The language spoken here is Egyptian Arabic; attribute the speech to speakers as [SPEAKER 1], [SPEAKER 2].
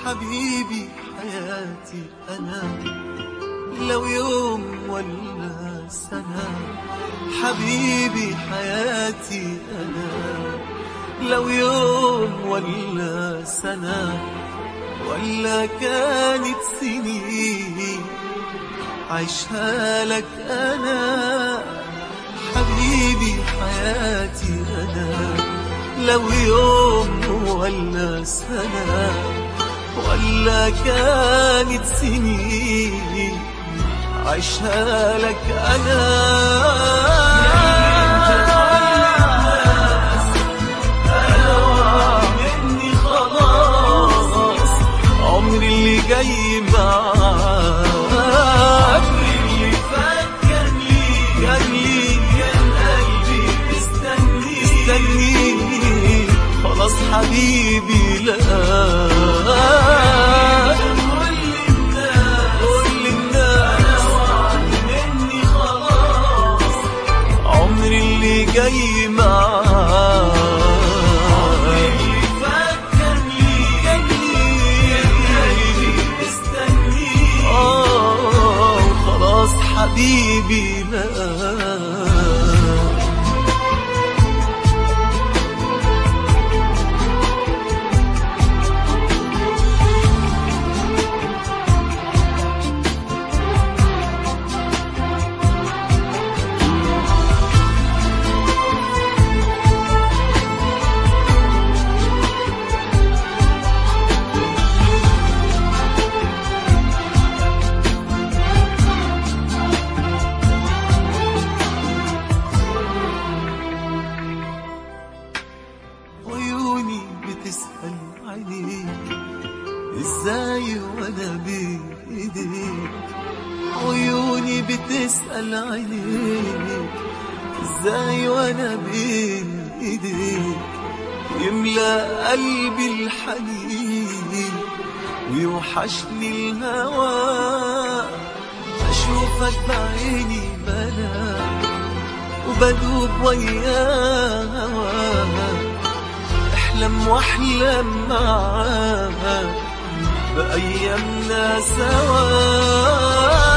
[SPEAKER 1] حبيبي حياتي أنا لو يوم ولا سنة حبيبي حياتي أنا لو يوم ولا سنة ولا كانت سنين عيشها لك أنا حبيبي حياتي أنا لو يوم ولا سنة ولا كانت سنين عيشها لك أنا مني خلاص عمري اللي جاي معاك اللي فكرني كان لي كان قلبي مستني مستني خلاص حبيبي لا كل الناس مني خلاص عمري اللي جاي معاك آه خلاص حبيبي لا عيوني بتسأل عليك ازاي وانا بايديك عيوني بتسأل عليك ازاي وانا بايديك يملى قلبي الحنين ويوحشني الهوى اشوفك بعيني بنام وبدوب ويا هواك احلم واحلم معاك بأيامنا سوا